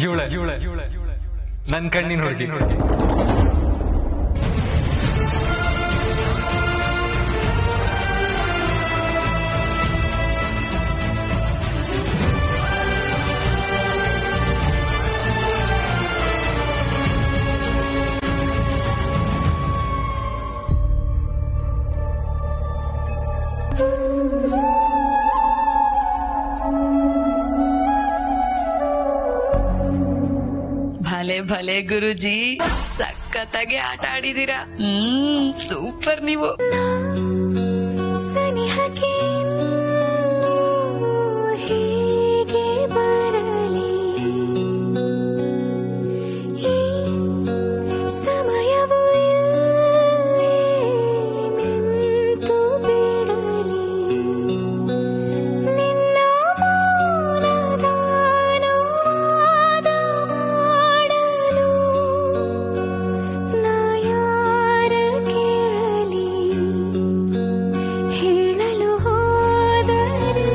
ಇವಳೆ ಇವಳೆ ನನ್ ಕಣ್ಣಿನ ಹುಡುಗಿ ಭಲೆ ಭಲೆ ಗುರುಜಿ ಸಖತ್ತಾಗಿ ಆಟ ಆಡಿದೀರಾ ಹ್ಮ್ ಸೂಪರ್ ನೀವು ಸನಿಹಕ್ಕೆ ಹೇಗೆ ಬರಲಿ ಈ ಸಮಯವು ಇಲ್ಲೇ ನಿಂತು ಬಿಡಲಿ ನಿನ್ನ ಮೌನದ ಅನುವಾದ ಮಾಡಲು ನಾ ಯಾರ ಕೇಳಲಿ ಹೇಳಲು ಹೋದರೆ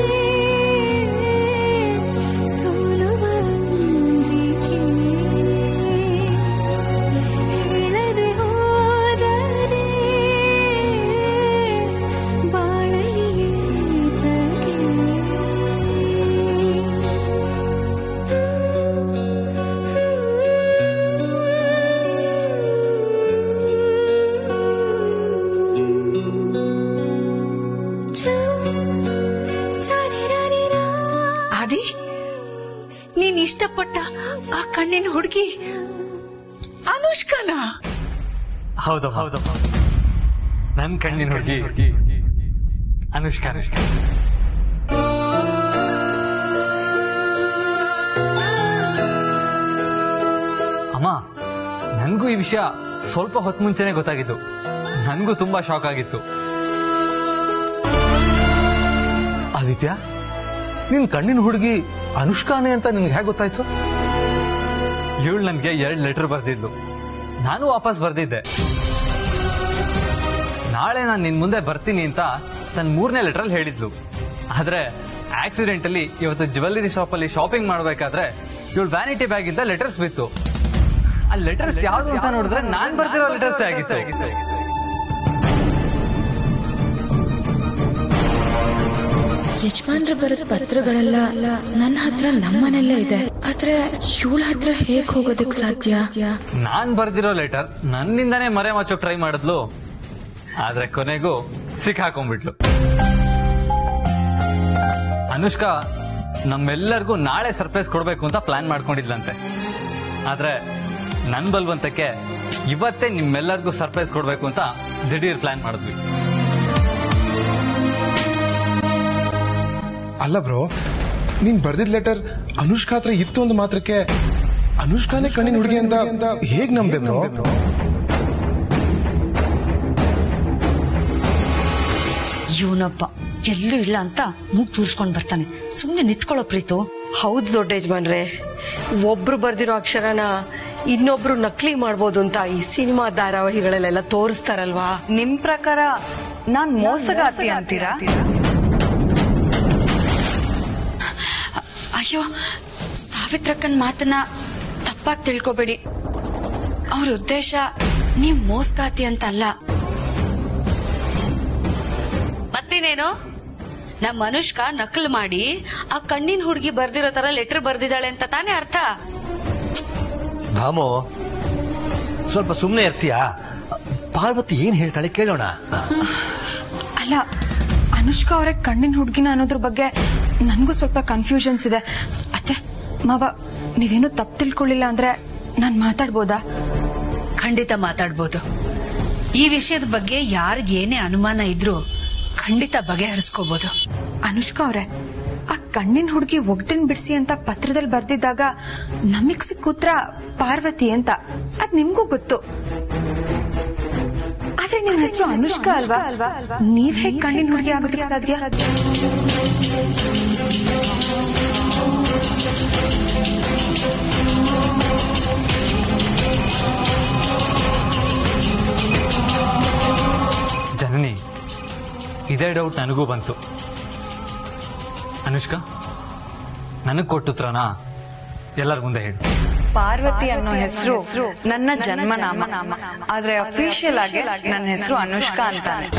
ಸೋಲುವ ಅಂಜಿಕೆ ಹೇಳದೆ ಹೋದರೆ ಬಾಳಲಿಯೇ ಆದಿ ನೀನ್ ಇಷ್ಟಪಟ್ಟ ಆ ಕಣ್ಣಿನ ಹುಡುಗಿ ಅನುಷ್ಕಾನ ಹೌದು ಹೌದು ನನ್ ಕಣ್ಣಿನ ಹುಡುಗಿ ಅನುಷ್ಕಾ ಅನುಷ್ಕಾ ಅಮ್ಮ ನನ್ಗೂ ಈ ವಿಷಯ ಸ್ವಲ್ಪ ಹೊತ್ತು ಮುಂಚೆನೆ ಗೊತ್ತಾಗಿತ್ತು ನನ್ಗೂ ತುಂಬಾ ಶಾಕ್ ಆಗಿತ್ತು ಆದಿತ್ಯ ನಿನ್ ಕಣ್ಣಿನ ಹುಡುಗಿ ಅನುಷ್ಕಾನೆ ಅಂತ ನಿನ್ಗೆ ಹೇಗೆ ಗೊತ್ತಾಯ್ತು ಇವಳು ನನ್ಗೆ ಎರಡ್ ಲೆಟರ್ ಬರ್ದಿದ್ಲು ನಾನು ವಾಪಸ್ ಬರ್ದಿದ್ದೆ ನಾಳೆ ನಾನು ನಿನ್ ಮುಂದೆ ಬರ್ತೀನಿ ಅಂತ ತನ್ನ ಮೂರನೇ ಲೆಟರ್ ಅಲ್ಲಿ ಹೇಳಿದ್ಲು ಆದ್ರೆ ಆಕ್ಸಿಡೆಂಟ್ ಅಲ್ಲಿ ಇವತ್ತು ಜ್ಯುವೆಲ್ಲರಿ ಶಾಪ್ ಅಲ್ಲಿ ಶಾಪಿಂಗ್ ಮಾಡ್ಬೇಕಾದ್ರೆ ಇವಳು ವ್ಯಾನಿಟಿ ಬ್ಯಾಗ್ ಇಂದ ಲೆಟರ್ಸ್ ಬಿತ್ತು ಆ ಲೆಟರ್ಸ್ ಯಾವ್ದು ಅಂತ ನೋಡಿದ್ರೆ ನಾನ್ ಬರ್ದಿರೋ ಲೆಟರ್ಸ್ ಆಗಿತ್ತು ಯಜಮಾನ್ರು ಬರೆದ ಪತ್ರಗಳೆಲ್ಲ ನನ್ನ ಹತ್ರ ನಮ್ಮನೆಲ್ಲ ಇದೆ ಆದ್ರೆ ಇವಳ ಹತ್ರ ಹೇಗ್ ಹೋಗೋದಕ್ ಸಾಧ್ಯ ನಾನ್ ಬರ್ದಿರೋ ಲೆಟರ್ ನನ್ನಿಂದಾನೇ ಮರೆ ಮಚ್ಚೋಕ್ ಟ್ರೈ ಮಾಡಿದ್ಲು ಆದ್ರೆ ಕೊನೆಗೂ ಸಿಕ್ಕಾಕೊಂಡ್ಬಿಟ್ಲು ಅನುಷ್ಕಾ ನಮ್ಮೆಲ್ಲರಿಗೂ ನಾಳೆ ಸರ್ಪ್ರೈಸ್ ಕೊಡ್ಬೇಕು ಅಂತ ಪ್ಲಾನ್ ಮಾಡ್ಕೊಂಡಿದ್ಲಂತೆ ಆದ್ರೆ ನನ್ ಬಲ್ವಂತಕ್ಕೆ ಇವತ್ತೇ ನಿಮ್ಮೆಲ್ಲರಿಗೂ ಸರ್ಪ್ರೈಸ್ ಕೊಡ್ಬೇಕು ಅಂತ ದಿಢೀರ್ ಪ್ಲಾನ್ ಮಾಡಿದ್ವಿ ಅಲ್ಲ ಬ್ರೋ ನೀನ್ ಬರ್ದಿದ್ ಲೆಟರ್ ಅನುಷ್ಕಾ ಹತ್ರ ಇತ್ತು ಒಂದು ಮಾತ್ರಕ್ಕೆ ಅನುಷ್ಕಾನೇ ಕಣ್ಣಿನ ಹುಡುಗಿ ಅಂತ ಹೇಗ್ ನಮ್ದೆ ಬ್ರೋ ಇವನಪ್ಪ ಎಲ್ಲೂ ಇಲ್ಲ ಅಂತ ಮೂಗ್ ತೂರ್ಸ್ಕೊಂಡ್ ಬರ್ತಾನೆ ಸುಮ್ನೆ ನಿಂತ್ಕೊಳ್ಳೋ ಪ್ರೀತು ಹೌದು ದೊಡ್ಡ ಯಜಮಾನ್ರೆ ಒಬ್ರು ಬರ್ದಿರೋ ಅಕ್ಷರನ ಇನ್ನೊಬ್ರು ನಕಲಿ ಮಾಡ್ಬೋದು ಅಂತ ಈ ಸಿನಿಮಾ ಧಾರಾವಾಹಿಗಳಲ್ಲೆಲ್ಲ ತೋರಿಸ್ತಾರಲ್ವಾ ನಿಮ್ ಪ್ರಕಾರ ನಾನ್ ಮೋಸಗಾತಿ ಅಂತೀರಾ ಅಯ್ಯೋ ಸಾವಿತ್ರಕ್ಕನ್ ಮಾತನ್ನ ತಪ್ಪಾಗಿ ತಿಳ್ಕೊಬೇಡಿ ಅವ್ರ ಉದ್ದೇಶ ನೀವ್ ಮೋಸ್ಗಾತಿ ಅಂತ ಅಲ್ಲ ಮತ್ತೇನೇನು ನಮ್ಮ ಅನುಷ್ಕಾ ನಕಲ್ ಮಾಡಿ ಆ ಕಣ್ಣಿನ ಹುಡುಗಿ ಬರ್ದಿರೋ ತರ ಲೆಟರ್ ಬರ್ದಿದ್ದಾಳೆ ಅಂತ ತಾನೇ ಅರ್ಥ ಧಾಮು ಸ್ವಲ್ಪ ಸುಮ್ಮನೆ ಇರ್ತೀಯಾ ಪಾರ್ವತಿ ಏನ್ ಹೇಳ್ತಾಳೆ ಕೇಳೋಣ ಅಲ್ಲ ಅನುಷ್ಕಾ ಅವರೇ ಕಣ್ಣಿನ ಹುಡುಗಿನ ಅನ್ನೋದ್ರ ಬಗ್ಗೆ ನನ್ಗೂ ಸ್ವಲ್ಪ ಕನ್ಫ್ಯೂಷನ್ಸ್ ಇದೆ ಅತ್ತೆ ಮಾವ ನೀವೇನು ತಪ್ಪು ತಿಳ್ಕೊಳ್ಳಿಲ್ಲ ಅಂದ್ರೆ ನಾನ್ ಮಾತಾಡ್ಬೋದಾ ಖಂಡಿತ ಮಾತಾಡ್ಬೋದು ಈ ವಿಷಯದ ಬಗ್ಗೆ ಯಾರಿಗ್ ಏನೇ ಅನುಮಾನ ಇದ್ರೂ ಖಂಡಿತ ಬಗೆಹರಿಸ್ಕೋಬಹುದು ಅನುಷ್ಕಾ ಅವ್ರೆ ಆ ಕಣ್ಣಿನ ಹುಡುಗಿ ಒಗ್ಟನ್ ಬಿಡಿಸಿ ಅಂತ ಪತ್ರದಲ್ಲಿ ಬರ್ದಿದ್ದಾಗ ನಮಗ್ ಸಿಕ್ಕ ಉತ್ತರ ಪಾರ್ವತಿ ಅಂತ ಅದ್ ನಿಮ್ಗೂ ಗೊತ್ತು ಆದ್ರೆ ನಿಮ್ ಹೆಸರು ಅನುಷ್ಕಾ ಅಲ್ವಾ ನೀವ್ ಹೇಗ್ ಕಣ್ಣಿನ ಹುಡುಗಿ ಆಗೋದಕ್ಕೆ ಸಾಧ್ಯ ಜನನಿ ಇದೇ ಡೌಟ್ ನನಗೂ ಬಂತು ಅನುಷ್ಕಾ ನನಗ್ ಕೊಟ್ಟುತ್ರನ ಎಲ್ಲರ ಮುಂದೆ ಹೇಳು ಪಾರ್ವತಿ ಅನ್ನೋ ಹೆಸರು ನನ್ನ ಜನ್ಮನಾಮ ಆದ್ರೆ ಅಫಿಷಿಯಲ್ ಆಗಿ ನನ್ನ ಹೆಸರು ಅನುಷ್ಕಾ ಅಂತಾನೆ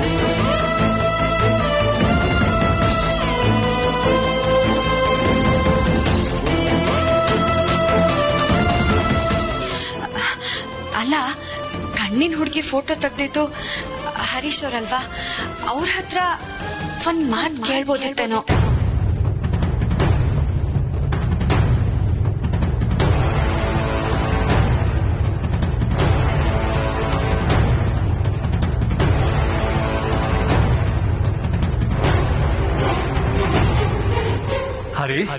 ಅಲ್ಲ ಕಣ್ಣಿನ ಹುಡುಗಿ ಫೋಟೋ ತೆಗ್ದಿದ್ದು ಹರೀಶ್ ಅವರಲ್ವಾ ಅವ್ರ ಹತ್ರ ಒಂದ್ ಮಾತ್ ಕೇಳ್ಬೋದಿತ್ತೇನೋ ಹರೀಶ್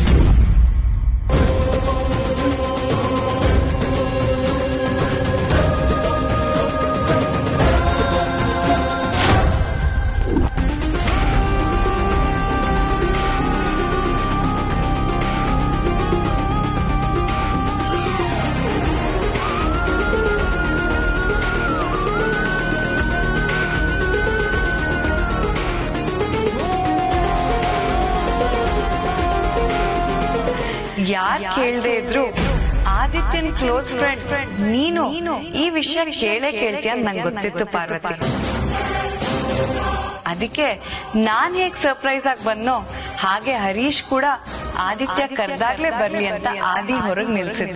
ಯಾರ್ ಕೇಳ್ದೆ ಇದ್ರು ಆದಿತ್ಯನ್ ಕ್ಲೋಸ್ ಫ್ರೆಂಡ್ ನೀನು ಈ ವಿಷಯ ಕೇಳೇ ಕೇಳ್ತೀಯ ಅಂತ ನಂಗೆ ಗೊತ್ತಿತ್ತು ಪಾರ್ವತಿ ಅದಕ್ಕೆ ನಾನ್ ಹೇಗ್ ಸರ್ಪ್ರೈಸ್ ಆಗಿ ಬಂದ್ನೋ ಹಾಗೆ ಹರೀಶ್ ಕೂಡ ಆದಿತ್ಯ ಕರ್ದಾಗ್ಲೇ ಬರ್ಲಿ ಅಂತ ಆದಿ ಹೊರಗ್ ನಿಲ್ಸಿದ್ದ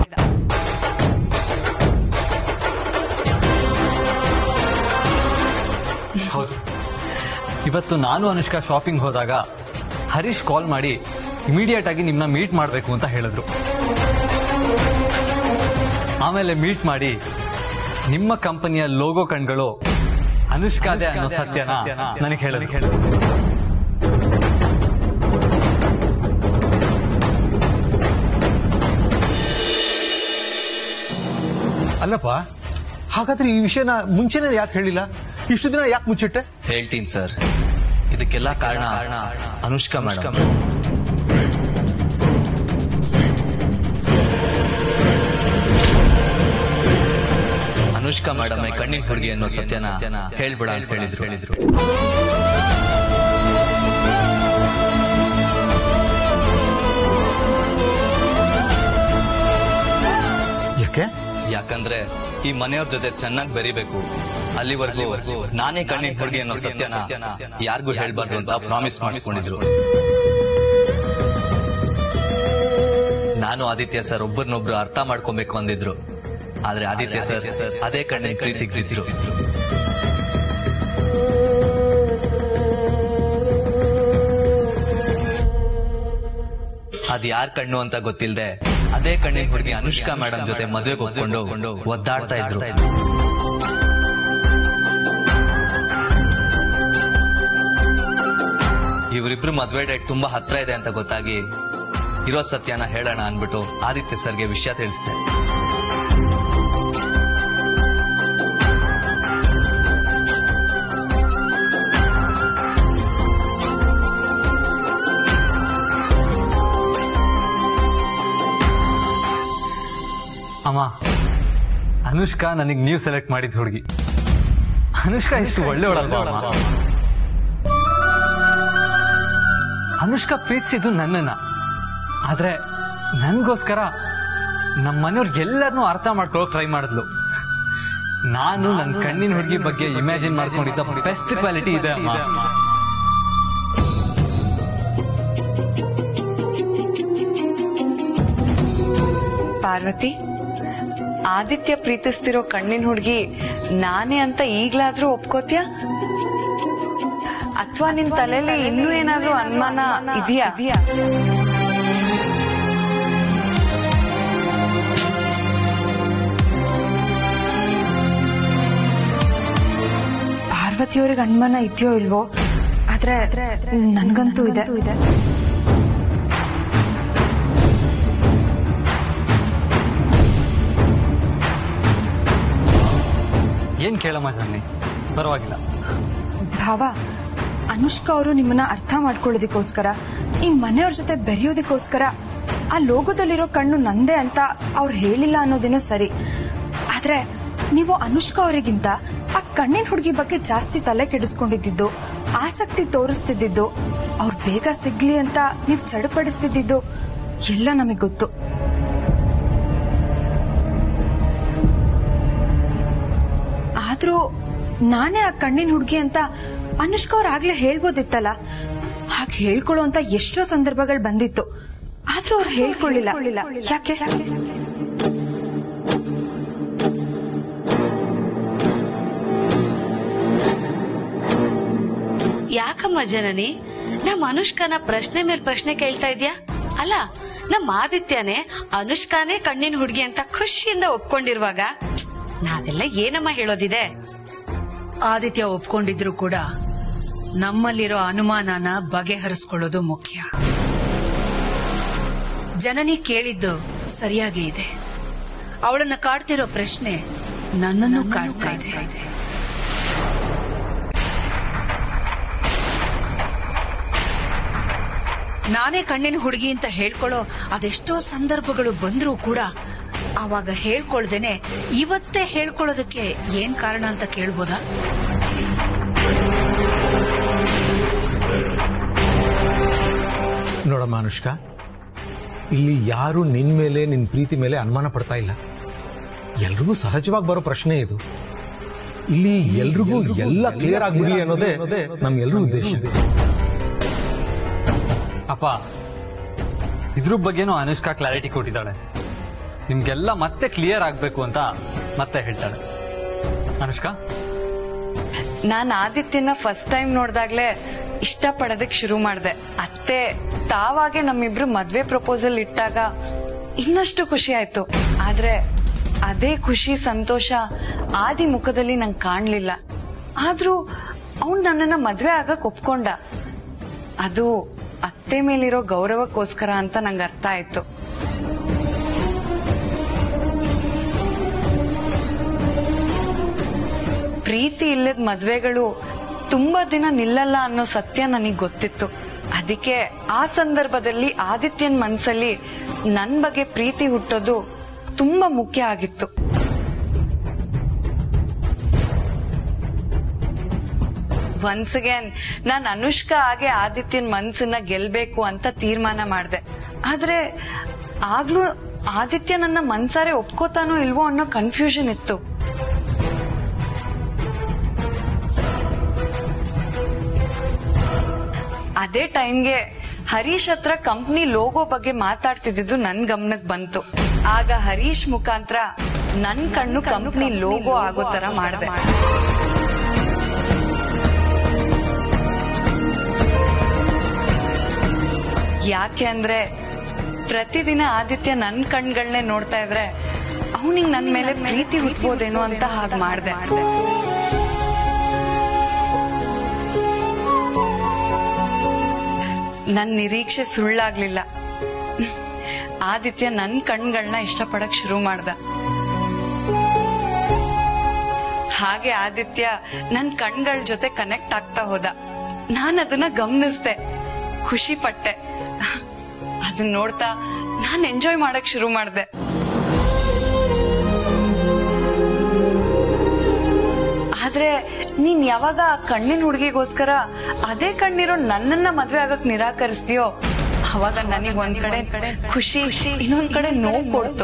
ಹೌದು ಇವತ್ತು ನಾನು ಅನುಷ್ಕಾ ಶಾಪಿಂಗ್ ಹೋದಾಗ ಹರೀಶ್ ಕಾಲ್ ಮಾಡಿ ಇಮಿಡಿಯೇಟ್ ಆಗಿ ನಿಮ್ನ ಮೀಟ್ ಮಾಡಬೇಕು ಅಂತ ಹೇಳಿದ್ರು ಆಮೇಲೆ ಮೀಟ್ ಮಾಡಿ ನಿಮ್ಮ ಕಂಪನಿಯ ಲೋಗೋ ಕಣ್ಗಳು ಅನುಷ್ಕಾದೆ ಅನ್ನೋ ಸತ್ಯನ ನನಗೆ ಹೇಳಿದ್ರು ಹೇಳಿದ್ರು ಅಲ್ಲಪ್ಪ ಹಾಗಾದ್ರೆ ಈ ವಿಷಯನ ಮುಂಚೆನೆ ಯಾಕೆ ಹೇಳಿಲ್ಲ ಇಷ್ಟು ದಿನ ಯಾಕೆ ಮುಚ್ಚಿಟ್ಟೆ ಹೇಳ್ತೀನಿ ಸರ್ ಇದಕ್ಕೆಲ್ಲ ಕಾರಣ ಅನುಷ್ಕಾ ಮೇಡಮ್ ಅನುಷ್ಕಾ ಮೇಡಮ್ ಕಣ್ಣಿನ ಹುಡುಗಿ ಅನ್ನೋ ಸತ್ಯನ ಹೇಳ್ಬಿಡ ಅಂತ ಹೇಳಿದ್ರು ಹೇಳಿದ್ರು ಯಾಕೆ ಯಾಕಂದ್ರೆ ಈ ಮನೆಯವ್ರ ಜೊತೆ ಚೆನ್ನಾಗಿ ಬೆರಿಬೇಕು ಅಲ್ಲಿವರೆಗೂ ನಾನೇ ಕಣ್ಣಿನ ಹುಡುಗಿ ಅನ್ನೋ ಸತ್ಯನ ಯಾರಿಗೂ ಹೇಳ್ಬಾರ್ದು ಅಂತ ಪ್ರಾಮಿಸ್ ಮಾಡಿಸ್ಕೊಂಡಿದ್ರು ನಾನು ಆದಿತ್ಯ ಸರ್ ಒಬ್ಬರನ್ನೊಬ್ರು ಅರ್ಥ ಮಾಡ್ಕೊಬೇಕು ಅಂದಿದ್ರು ಆದ್ರೆ ಆದಿತ್ಯ ಸರ್ ಅದೇ ಕಣ್ಣಿನ ಪ್ರೀತಿ ಪ್ರೀತಿರು ಅದ್ ಯಾರ್ ಕಣ್ಣು ಅಂತ ಗೊತ್ತಿಲ್ದೆ ಅದೇ ಕಣ್ಣಿನ ಹುಡುಗಿ ಅನುಷ್ಕಾ ಮೇಡಮ್ ಜೊತೆ ಮದುವೆಗೆ ಒಪ್ಕೊಂಡು ಒದ್ದಾಡ್ತಾ ಇದ್ರು ಇವರಿಬ್ರು ಮದ್ವೆ ಡೇಟ್ ತುಂಬಾ ಹತ್ರ ಇದೆ ಅಂತ ಗೊತ್ತಾಗಿ ಇರೋ ಸತ್ಯನ ಹೇಳೋಣ ಅನ್ಬಿಟ್ಟು ಆದಿತ್ಯ ಸರ್ಗೆ ವಿಷಯ ತಿಳಿಸ್ದೆ ಅಮ್ಮ ಅನುಷ್ಕಾ ನನಗೆ ನೀವು ಸೆಲೆಕ್ಟ್ ಮಾಡಿದ ಹುಡುಗಿ ಅನುಷ್ಕಾ ಎಷ್ಟು ಒಳ್ಳೆಯವಳಲ್ವಾ ಅಮ್ಮ ಅನುಷ್ಕಾ ಪ್ರೀತಿಸಿದ್ದು ನನ್ನನ್ನ ಆದ್ರೆ ನನ್ಗೋಸ್ಕರ ನಮ್ಮ ಮನೆಯವ್ರಿಗೆ ಎಲ್ಲರನ್ನೂ ಅರ್ಥ ಮಾಡ್ಕೊಳ್ಳೋಕೆ ಟ್ರೈ ಮಾಡಿದ್ಲು ನಾನು ನನ್ನ ಕಣ್ಣಿನ ಹುಡುಗಿ ಬಗ್ಗೆ ಇಮ್ಯಾಜಿನ್ ಮಾಡ್ಕೊಂಡಿದ್ದ ಬೆಸ್ಟ್ ಕ್ವಾಲಿಟಿ ಇದೆ ಅಮ್ಮ ಪಾರ್ವತಿ ಆದಿತ್ಯ ಪ್ರೀತಿಸ್ತಿರೋ ಕಣ್ಣಿನ ಹುಡುಗಿ ನಾನೇ ಅಂತ ಈಗ್ಲಾದ್ರೂ ಒಪ್ಕೋತ್ಯಾ ಅಥವಾ ನಿನ್ ತಲೆಯಲ್ಲಿ ಇನ್ನೂ ಏನಾದ್ರೂ ಅನುಮಾನ ಇದೆಯಾ ಪಾರ್ವತಿಯವ್ರಿಗೆ ಅನುಮಾನ ಇದೆಯೋ ಇಲ್ವೋ ಆದ್ರೆ ನನ್ಗಂತೂ ಇದೆ ಏನ್ ಕೇಳಮ್ಮ ಜನ್ನಿ ಪರವಾಗಿಲ್ಲ ಭಾವ ಅನುಷ್ಕಾ ಅವರು ನಿಮ್ಮನ್ನ ಅರ್ಥ ಮಾಡ್ಕೊಳ್ಳೋದಕ್ಕೋಸ್ಕರ ಈ ಮನೆಯವ್ರ ಜೊತೆ ಬೆರೆಯೋದಕ್ಕೋಸ್ಕರ ಆ ಲೋಗೋದಲ್ಲಿರೋ ಕಣ್ಣು ನಂದೇ ಅಂತ ಅವ್ರು ಹೇಳಿಲ್ಲ ಅನ್ನೋದೇನೋ ಸರಿ ಆದ್ರೆ ನೀವು ಅನುಷ್ಕಾ ಅವರಿಗಿಂತ ಆ ಕಣ್ಣಿನ ಹುಡುಗಿ ಬಗ್ಗೆ ಜಾಸ್ತಿ ತಲೆ ಕೆಡಿಸ್ಕೊಂಡಿದ್ದು ಆಸಕ್ತಿ ತೋರಿಸ್ತಿದ್ದು ಅವ್ರು ಬೇಗ ಸಿಗ್ಲಿ ಅಂತ ನೀವು ಚಡಪಡಿಸ್ತಿದ್ದು ಎಲ್ಲ ನಮಗೆ ಗೊತ್ತು ಆದ್ರೂ ನಾನೇ ಆ ಕಣ್ಣಿನ ಹುಡುಗಿ ಅಂತ ಅನುಷ್ಕಾ ಅವ್ರು ಆಗ್ಲೇ ಹೇಳ್ಬೋದಿತ್ತಲ್ಲ ಹಾಗೆ ಹೇಳ್ಕೊಳ್ಳೋ ಅಂತ ಎಷ್ಟೋ ಸಂದರ್ಭಗಳು ಬಂದಿತ್ತು ಆದ್ರೂ ಅವ್ರು ಹೇಳ್ಕೊಳ್ಳಿಲ್ಲ ಯಾಕೆ ಯಾಕಮ್ಮ ಜನನಿ ನಮ್ಮ ಅನುಷ್ಕಾನ ಪ್ರಶ್ನೆ ಮೇಲೆ ಪ್ರಶ್ನೆ ಕೇಳ್ತಾ ಇದ್ಯಾ ಅಲ್ಲ ನಮ್ಮ ಆದಿತ್ಯನೇ ಅನುಷ್ಕಾನೇ ಕಣ್ಣಿನ ಹುಡುಗಿ ಅಂತ ಖುಷಿಯಿಂದ ಒಪ್ಕೊಂಡಿರುವಾಗ ನಾವೆಲ್ಲ ಏನಮ್ಮ ಹೇಳೋದಿದೆ ಆದಿತ್ಯ ಒಪ್ಕೊಂಡಿದ್ರು ಕೂಡ ನಮ್ಮಲ್ಲಿರೋ ಅನುಮಾನನ ಬಗೆಹರಿಸ್ಕೊಳ್ಳೋದು ಮುಖ್ಯ ಜನನಿ ಕೇಳಿದ್ದು ಸರಿಯಾಗೇ ಇದೆ ಅವಳನ್ನ ಕಾಡ್ತಿರೋ ಪ್ರಶ್ನೆ ನನ್ನನ್ನು ಕಾಡ್ತಾ ಇದೆ ನಾನೇ ಕಣ್ಣಿನ ಹುಡುಗಿ ಅಂತ ಹೇಳ್ಕೊಳ್ಳೋ ಅದೆಷ್ಟೋ ಸಂದರ್ಭಗಳು ಬಂದ್ರೂ ಕೂಡ ಆವಾಗ ಹೇಳ್ಕೊಳ್ದೇನೆ ಇವತ್ತೇ ಹೇಳ್ಕೊಳ್ಳೋದಕ್ಕೆ ಏನ್ ಕಾರಣ ಅಂತ ಕೇಳ್ಬೋದಾ ನೋಡಮ್ಮ ಅನುಷ್ಕಾ ಇಲ್ಲಿ ಯಾರು ನಿನ್ ಮೇಲೆ ನಿನ್ ಪ್ರೀತಿ ಮೇಲೆ ಅನುಮಾನ ಪಡ್ತಾ ಇಲ್ಲ ಎಲ್ರಿಗೂ ಸಹಜವಾಗಿ ಬರೋ ಪ್ರಶ್ನೆ ಇದು ಇಲ್ಲಿ ಎಲ್ರಿಗೂ ಎಲ್ಲ ಕ್ಲಿಯರ್ ಆಗ್ಬಿಡಿ ಅನ್ನೋದೇ ನಮ್ ಎಲ್ರೂ ಉದ್ದೇಶ ಅಪ್ಪ ಇದ್ರ ಬಗ್ಗೆನೂ ಅನುಷ್ಕಾ ಕ್ಲಾರಿಟಿ ಕೊಟ್ಟಿದ್ದಾಳೆ ನಿಮ್ಗೆಲ್ಲ ಮತ್ತೆ ಕ್ಲಿಯರ್ ಆಗ್ಬೇಕು ಅಂತ ಮತ್ತೆ ಹೇಳ್ತಾಳೆ ಅನುಷ್ಕಾ ನಾನ್ ಆದಿತ್ಯನ ಫಸ್ಟ್ ಟೈಮ್ ನೋಡ್ದಾಗ್ಲೇ ಇಷ್ಟ ಪಡೋದಕ್ ಶುರು ಮಾಡ್ದೆ ಅತ್ತೆ ತಾವಾಗೆ ನಮ್ಮಿಬ್ರು ಮದ್ವೆ ಪ್ರಪೋಸಲ್ ಇಟ್ಟಾಗ ಇನ್ನಷ್ಟು ಖುಷಿ ಆಯ್ತು ಆದ್ರೆ ಅದೇ ಖುಷಿ ಸಂತೋಷ ಆದಿ ಮುಖದಲ್ಲಿ ನಂಗೆ ಕಾಣ್ಲಿಲ್ಲ ಆದ್ರೂ ಅವ್ನ್ ನನ್ನನ್ನ ಮದ್ವೆ ಆಗಕ್ ಒಪ್ಕೊಂಡ ಅದು ಅತ್ತೆ ಮೇಲಿರೋ ಗೌರವಕ್ಕೋಸ್ಕರ ಅಂತ ನಂಗೆ ಅರ್ಥ ಆಯ್ತು ಪ್ರೀತಿ ಇಲ್ಲದ ಮದ್ವೆಗಳು ತುಂಬಾ ದಿನ ನಿಲ್ಲಲ್ಲ ಅನ್ನೋ ಸತ್ಯ ನನಗ್ ಗೊತ್ತಿತ್ತು ಅದಕ್ಕೆ ಆ ಸಂದರ್ಭದಲ್ಲಿ ಆದಿತ್ಯನ್ ಮನ್ಸಲ್ಲಿ ನನ್ ಬಗ್ಗೆ ಪ್ರೀತಿ ಹುಟ್ಟೋದು ತುಂಬಾ ಮುಖ್ಯ ಆಗಿತ್ತು ಒನ್ಸ್ ಅಗೇನ್ ನಾನ್ ಅನುಷ್ಕಾ ಹಾಗೆ ಆದಿತ್ಯನ್ ಮನ್ಸನ್ನ ಗೆಲ್ಬೇಕು ಅಂತ ತೀರ್ಮಾನ ಮಾಡ್ದೆ ಆದ್ರೆ ಆಗ್ಲೂ ಆದಿತ್ಯ ನನ್ನ ಮನ್ಸಾರೆ ಒಪ್ಕೋತಾನೋ ಇಲ್ವೋ ಅನ್ನೋ ಕನ್ಫ್ಯೂಷನ್ ಇತ್ತು ಅದೇ ಟೈಮ್ಗೆ ಹರೀಶ್ ಹತ್ರ ಕಂಪ್ನಿ ಲೋಗೋ ಬಗ್ಗೆ ಮಾತಾಡ್ತಿದ್ದು ನನ್ ಗಮನಕ್ ಬಂತು ಆಗ ಹರೀಶ್ ಮುಖಾಂತರ ನನ್ ಕಣ್ಣು ಕಂಪ್ನಿ ಲೋಗೋ ಆಗೋ ತರ ಮಾಡ್ದೆ ಯಾಕೆ ಅಂದ್ರೆ ಪ್ರತಿದಿನ ಆದಿತ್ಯ ನನ್ ಕಣ್ಗಳನ್ನೇ ನೋಡ್ತಾ ಇದ್ರೆ ಅವನಿಗೆ ನನ್ ಮೇಲೆ ಪ್ರೀತಿ ಹುಟ್ಬೋದೇನೋ ಅಂತ ಹಾಗೆ ಮಾಡ್ದೆ ನನ್ ನಿರೀಕ್ಷೆ ಸುಳ್ಳಾಗ್ಲಿಲ್ಲ ಆದಿತ್ಯ ನನ್ ಕಣ್ಗಳನ್ನ ಇಷ್ಟಪಡಕ್ ಶುರು ಮಾಡ್ದ ಹಾಗೆ ಆದಿತ್ಯ ನನ್ ಕಣ್ಗಳ ಜೊತೆ ಕನೆಕ್ಟ್ ಆಗ್ತಾ ಹೋದ ನಾನ್ ಅದನ್ನ ಗಮನಿಸ್ದೆ ಖುಷಿ ಪಟ್ಟೆ ಅದನ್ನ ನೋಡ್ತಾ ನಾನ್ ಎಂಜಾಯ್ ಮಾಡಕ್ ಶುರು ಮಾಡ್ದೆ ಆದ್ರೆ ನೀನ್ ಯಾವಾಗ ಆ ಕಣ್ಣಿನ ಹುಡುಗಿಗೋಸ್ಕರ ಅದೇ ಕಣ್ಣಿರೋ ನನ್ನನ್ನ ಮದ್ವೆ ಆಗಕ್ ನಿರಾಕರಿಸ್ತೀಯೋ ಅವಾಗ ನನಗ್ ಒಂದ್ ಕಡೆ ಖುಷಿ ಇನ್ನೊಂದ್ ಕಡೆ ನೋವು ಕೊಡ್ತು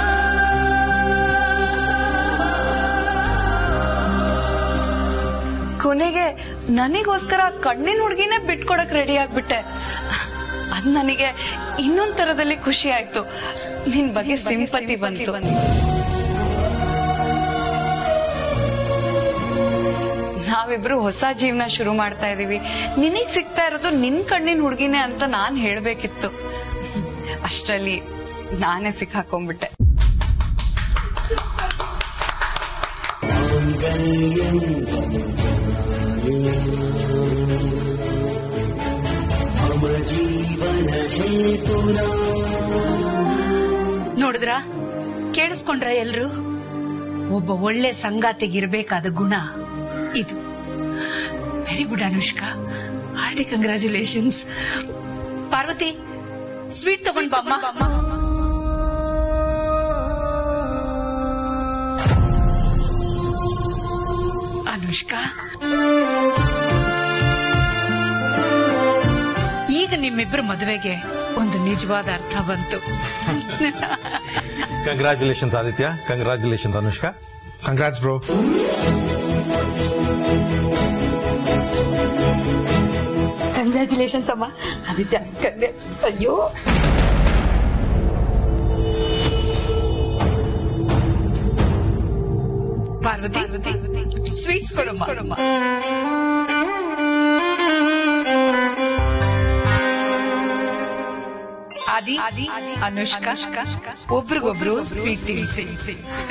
ಕೊನೆಗೆ ನನಗೋಸ್ಕರ ಕಣ್ಣಿನ ಹುಡುಗಿನೇ ಬಿಟ್ಕೊಡಕ್ ರೆಡಿ ಆಗ್ಬಿಟ್ಟೆ ಅದ್ ನನಗೆ ಇನ್ನೊಂದ್ ತರದಲ್ಲಿ ಖುಷಿ ಆಯ್ತು ನಿನ್ ಬಗ್ಗೆ ಸಿಂಪತಿ ಬಂತು ನಾವಿಬ್ರು ಹೊಸ ಜೀವನ ಶುರು ಮಾಡ್ತಾ ಇದೀವಿ ನಿನಗ್ ಸಿಗ್ತಾ ಇರೋದು ನಿನ್ ಕಣ್ಣಿನ ಹುಡುಗಿನೇ ಅಂತ ನಾನ್ ಹೇಳ್ಬೇಕಿತ್ತು ಅಷ್ಟರಲ್ಲಿ ನಾನೇ ಸಿಕ್ಕಾಕೊಂಡ್ಬಿಟ್ಟೆ ನೋಡಿದ್ರ ಕೇಳಿಸ್ಕೊಂಡ್ರ ಎಲ್ರು ಒಬ್ಬ ಒಳ್ಳೆ ಸಂಗಾತಿಗಿರ್ಬೇಕಾದ ಗುಣ ಇದು very good Anushka hearty congratulations Parvathi sweet ತಗೊಂಡ್ ಬಮ್ಮ ಅನುಷ್ಕಾ ಈಗ ನಿಮ್ಮಿಬ್ಬರ ಮದುವೆಗೆ ಒಂದು ನಿಜವಾದ ಅರ್ಥ ಬಂತು congratulations Aditya congratulations Anushka congrats bro congratulations ಅಮ್ಮ ಆದಿತ್ಯ ಕಂಗ್ರೆ ಅಯ್ಯೋ ಪಾರ್ವತಿ ಸ್ವೀಟ್ಸ್ ಕೊಡಮ್ಮ ಆದಿ ಅನುಷ್ಕಾ ಒಬ್ರಿಗೊಬ್ರು ಸ್ವೀಟ್ ತಿನ್ನಿಸಿ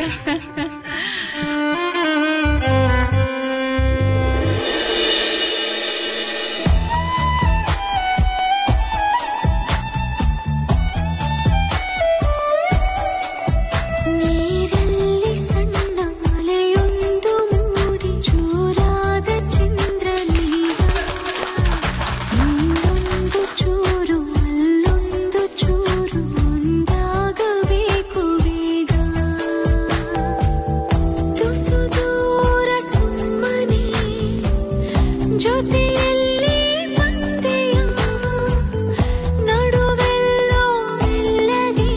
ನೀರಲ್ಲಿ ಸಣ್ಣ ಅಲೆಯೊಂದು ಮೂಡಿ ಚೂರಾದ ಚಂದ್ರನೀಗ ಮುಂದೊಂದು ಚೂರು ಅಲ್ಲೊಂದು ಚೂರು ಒಂದಾಗಬೇಕು ಬೇಗ ತುಸು ದೂರ ಸುಮ್ಮನೆ ಜೊತೆಯಲ್ಲಿ ಬಂದೆಯ ನಡುವೆಲ್ಲೋ ಮೆಲ್ಲಗೆ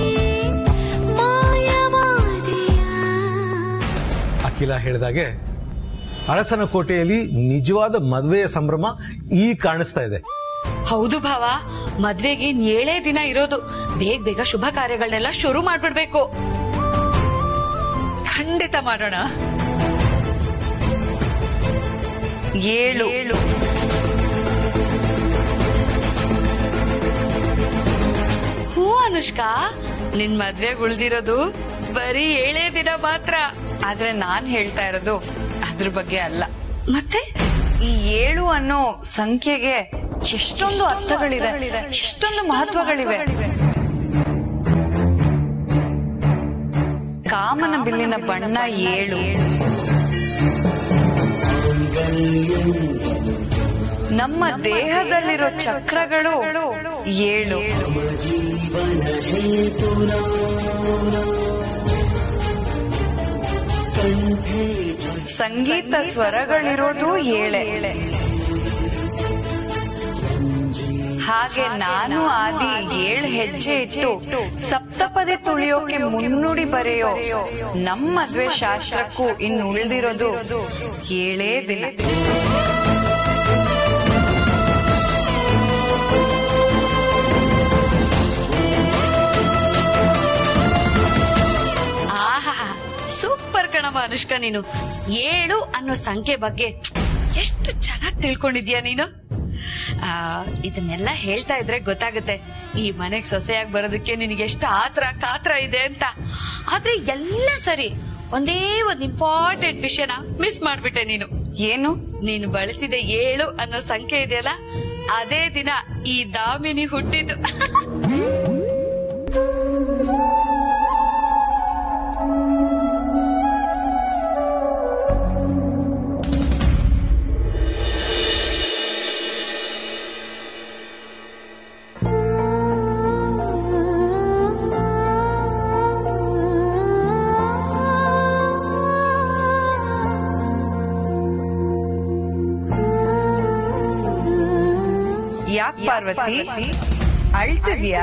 ಮಾಯವಾದೆಯ ಅಖಿಲ ಹೇಳಿದಾಗೆ ಅರಸನ ಕೋಟೆಯಲ್ಲಿ ನಿಜವಾದ ಮದುವೆಯ ಸಂಭ್ರಮ ಈ ಕಾಣಿಸ್ತಾ ಇದೆ ಹೌದು ಭಾವ ಮದ್ವೆಗೆ ಇನ್ ಏಳೇ ದಿನ ಇರೋದು ಬೇಗ ಬೇಗ ಶುಭ ಕಾರ್ಯಗಳನ್ನೆಲ್ಲ ಶುರು ಮಾಡ್ಬಿಡ್ಬೇಕು ಖಂಡಿತ ಮಾಡೋಣ ಏಳು ಹೂ ಅನುಷ್ಕಾ ನಿನ್ ಮದ್ವೆಗ್ ಉಳ್ದಿರೋದು ಬರೀ ಏಳೇ ದಿನ ಮಾತ್ರ ಆದ್ರೆ ನಾನ್ ಹೇಳ್ತಾ ಇರೋದು ಅದ್ರ ಬಗ್ಗೆ ಅಲ್ಲ ಮತ್ತೆ ಈ ಏಳು ಅನ್ನೋ ಸಂಖ್ಯೆಗೆ ಎಷ್ಟೊಂದು ಅರ್ಥಗಳಿದೆ ಎಷ್ಟೊಂದು ಮಹತ್ವಗಳಿವೆ ಕಾಮನ ಬಿಲ್ಲಿನ ಬಣ್ಣ ಏಳು ನಮ್ಮ ದೇಹದಲ್ಲಿರೋ ಚಕ್ರಗಳು ಏಳು ಸಂಗೀತ ಸ್ವರಗಳಿರೋದು ಏಳೆ ಹಾಗೆ ನಾನು ಆದಿ ಏಳು ಹೆಜ್ಜೆ ಇಟ್ಟು ಸಪ್ತಪದಿ ತುಳಿಯೋಕೆ ಮುನ್ನುಡಿ ಬರೆಯೋ ನಮ್ಮ ಮದ್ವೆ ಶಾಸ್ತ್ರಕ್ಕೂ ಇನ್ನು ಉಳಿದಿರೋದು ಏಳೇ ದಿನ ಆಹಾ ಸೂಪರ್ ಕಣವ ಅನುಷ್ಕಾ ನೀನು ಏಳು ಅನ್ನೋ ಸಂಖ್ಯೆ ಬಗ್ಗೆ ಎಷ್ಟು ಚೆನ್ನಾಗಿ ತಿಳ್ಕೊಂಡಿದ್ಯಾ ನೀನು ಆ ಇದನ್ನೆಲ್ಲ ಹೇಳ್ತಾ ಇದ್ರೆ ಗೊತ್ತಾಗುತ್ತೆ ಈ ಮನೆಗ್ ಸೊಸೆಯಾಗಿ ಬರೋದಕ್ಕೆ ನಿನಗೆ ಎಷ್ಟು ಆತ್ರ ಕಾತ್ರ ಇದೆ ಅಂತ ಆದ್ರೆ ಎಲ್ಲ ಸರಿ ಒಂದೇ ಒಂದ್ ಇಂಪಾರ್ಟೆಂಟ್ ವಿಷಯನ ಮಿಸ್ ಮಾಡ್ಬಿಟ್ಟೆ ನೀನು ಏನು ನೀನು ಬಳಸಿದ ಏಳು ಅನ್ನೋ ಸಂಖ್ಯೆ ಇದೆಯಲ್ಲ ಅದೇ ದಿನ ಈ ದಾಮಿನಿ ಹುಟ್ಟಿದ್ದು ಯಾಕೆ ಪಾರ್ವತಿ ಅಳ್ತಿದ್ಯಾ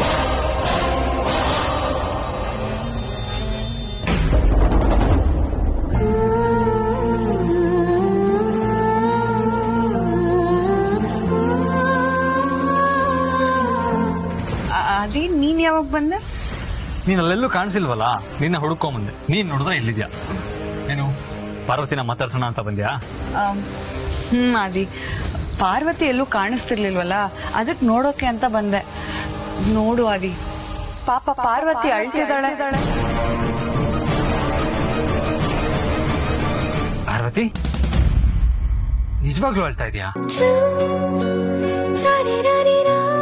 ಆ- ಅದೇ ನೀನ್ ಯಾವಾಗ ಬಂದ ನೀನ್ ಅಲ್ಲೆಲ್ಲೂ ಕಾಣಿಸಿಲ್ವಲ್ಲ ನಿನ್ನ ಹುಡುಕೊಂಬಂದೆ ನೀನ್ ನೋಡಿದ್ರೆ ಇಲ್ಲಿದ್ಯಾ ನೀನು ಪಾರ್ವತಿನ ಮಾತಾಡ್ಸೋಣ ಅಂತ ಬಂದ್ಯಾ ಆಮ್, ಹ್ಮ್ ಆದಿ ಪಾರ್ವತಿ ಎಲ್ಲೂ ಕಾಣಿಸ್ತಿರ್ಲಿಲ್ವಲ್ಲ ಅದಕ್ ನೋಡೋಕೆ ಅಂತ ಬಂದೆ ನೋಡು ಆದಿ ಪಾಪ ಪಾರ್ವತಿ ಅಳ್ತಿದ್ದಾಳೆ ಪಾರ್ವತಿ ನಿಜವಾಗ್ಲೂ ಹೇಳ್ತಾ ಇದೀಯಾ ಚಾರಿರಾರಿರಾ